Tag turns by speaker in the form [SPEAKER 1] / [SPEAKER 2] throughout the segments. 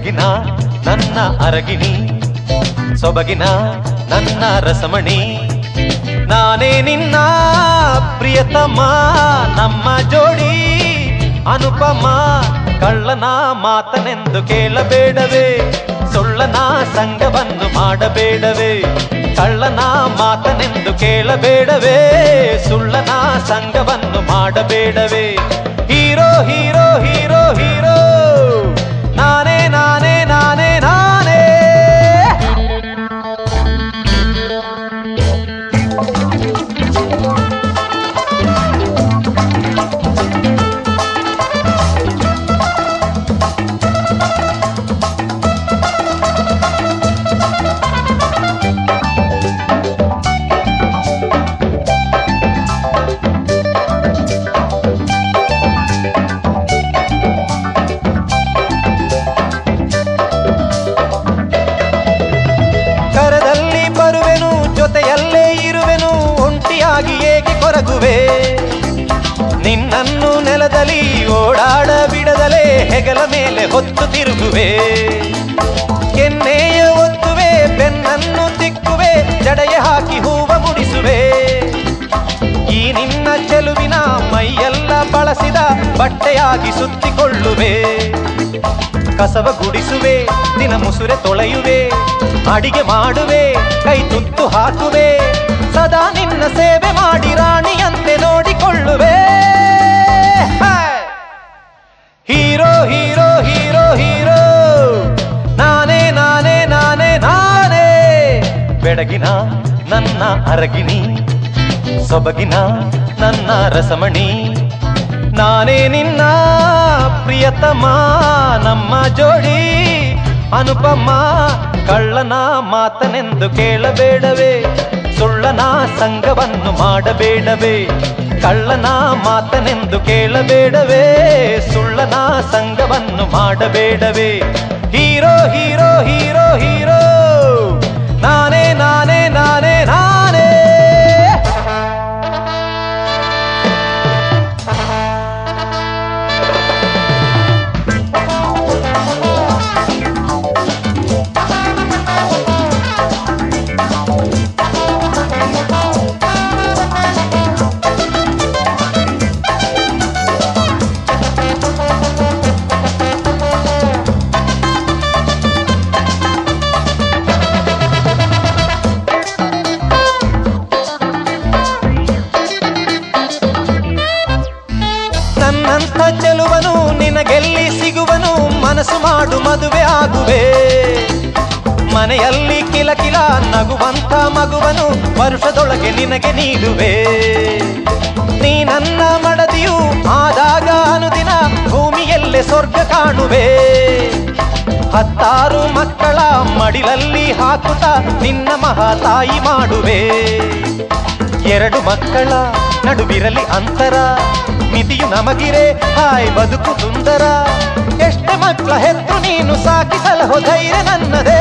[SPEAKER 1] ಸೊಬಗಿನ ನನ್ನ ಅರಗಿಣಿ ಸೊಬಗಿನ ನನ್ನ ರಸಮಣಿ ನಾನೇ ನಿನ್ನ ಪ್ರಿಯತಮ ನಮ್ಮ ಜೋಡಿ ಅನುಪಮ ಕಳ್ಳನ ಮಾತನೆಂದು ಕೇಳಬೇಡವೇ ಸುಳ್ಳನ ಸಂಗವನ್ನು ಮಾಡಬೇಡವೇ ಕಳ್ಳನ ಮಾತನೆಂದು ಕೇಳಬೇಡವೇ ಸುಳ್ಳನ ಸಂಗವನ್ನು ಮಾಡಬೇಡವೇ ಹೀರೋ ಹೀರೋ ಹೀರೋ ಹೀರೋ ನಾನೇ ನಾನೇ ನಾನೇ ನಾನೇ ಕರದಲ್ಲಿ ಬರುವೆನು ಜೊತೆಯಲ್ಲೇ ಇರುವೆನು ಒಂಟಿಯಾಗಿ ಏಕೆ ಕೊರಗುವೆ ನಿನ್ನನ್ನು ನೆಲದಲ್ಲಿ ಓಡಾಡ ಬಿಡದಲೇ ಹೆಗಲ ಮೇಲೆ ಹೊತ್ತು ತಿರುಗುವೆ ಕೆನ್ನೆಯ ಒತ್ತುವೆ ಬೆನ್ನನ್ನು ತಿಕ್ಕುವೆ ಜಡೆಯ ಹಾಕಿ ಹೂವ ಮುಡಿಸುವೆ ಈ ನಿನ್ನ ಚೆಲುವಿನ ಮೈಯೆಲ್ಲ ಬಳಸಿದ ಬಟ್ಟೆಯಾಗಿ ಸುತ್ತಿಕೊಳ್ಳುವೆ ಕಸವ ಗುಡಿಸುವೆ ದಿನ ಮುಸುರೆ ತೊಳೆಯುವೆ ಅಡಿಗೆ ಮಾಡುವೆ ಕೈ ತುತ್ತು ಹಾಕುವೆ ಸದಾ ನಿನ್ನ ಸೇವೆ ಮಾಡಿ ರಾಣಿಯಂತೆ ನೋಡಿಕೊಳ್ಳುವೆ hi! Hero hero hero hero ನಾನೇ ನಾನೇ ನಾನೇ ನಾನೇ ಬೆಳಗಿನ ನನ್ನ ಅರಗಿಣಿ ಸೊಬಗಿನ ನನ್ನ ರಸಮಣಿ ನಾನೇ ನಿನ್ನ ಪ್ರಿಯತಮ ನಮ್ಮ ಜೋಡಿ ಅನುಪಮ ಕಳ್ಳನ ಮಾತನೆಂದು ಕೇಳಬೇಡವೇ ಸುಳ್ಳನ ಸಂಗವನ್ನು ಮಾಡಬೇಡವೇ ಕಳ್ಳನ ಮಾತನೆಂದು ಕೇಳಬೇಡವೇ ಸುಳ್ಳನ ಸಂಗವನ್ನು ಮಾಡಬೇಡವೇ ಹೀರೋ ಹೀರೋ ಹೀರೋ ಹೀರೋ ನಾನೇ ನಾನೇ ನಾನೇ ನಾನೇ ನನ್ನಂಥ ಚೆಲುವನು ನಿನಗೆಲ್ಲಿ ಸಿಗುವನು ಮನಸ್ಸು ಮಾಡು ಮದುವೆ ಆಗುವೆ ಮನೆಯಲ್ಲಿ ಕಿಲಕಿಲ ನಗುವಂಥ ಮಗುವನು ವರ್ಷದೊಳಗೆ ನಿನಗೆ ನೀಡುವೆ ನೀ ನನ್ನ ಮಡದಿಯು ಆದಾಗ ಅನುದಿನ ಭೂಮಿಯಲ್ಲೇ ಸ್ವರ್ಗ ಕಾಣುವೆ ಹತ್ತಾರು ಮಕ್ಕಳ ಮಡಿಲಲ್ಲಿ ಹಾಕುತ್ತಾ ನಿನ್ನ ಮಹಾತಾಯಿ ಮಾಡುವೆ ಎರಡು ಮಕ್ಕಳ ನಡುವಿರಲಿ ಅಂತರ ಮಿತಿಯು ನಮಗಿರೆ ಹಾಯ್ ಬದುಕು ಸುಂದರ ಎಷ್ಟೇ ಮಕ್ಕಳ ಹೆತ್ತು ನೀನು ಸಾಕಿಸಲಹೋ ಧೈರ್ಯ ನನ್ನದೇ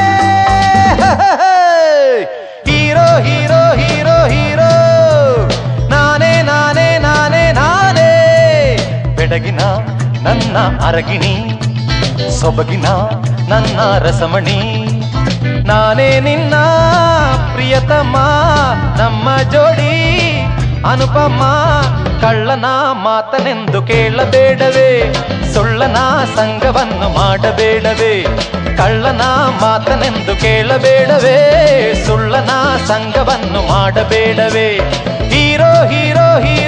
[SPEAKER 1] ಹೀರೋ ಹೀರೋ ಹೀರೋ ಹೀರೋ ನಾನೇ ನಾನೇ ನಾನೇ ನಾನೇ ಬೆಡಗಿನ ನನ್ನ ಅರಗಿಣಿ ಸೊಬಗಿನ ನನ್ನ ರಸಮಣಿ ನಾನೇ ನಿನ್ನ ಪ್ರಿಯತಮ ನಮ್ಮ ಜೋಡಿ ಅನುಪಮ ಕಳ್ಳನ ಮಾತನೆಂದು ಕೇಳಬೇಡವೇ ಸುಳ್ಳನ ಸಂಗವನ್ನು ಮಾಡಬೇಡವೇ ಕಳ್ಳನ ಮಾತನೆಂದು ಕೇಳಬೇಡವೇ ಸುಳ್ಳನ ಸಂಗವನ್ನು ಮಾಡಬೇಡವೇ ಹೀರೋ ಹೀರೋ ಹೀರೋ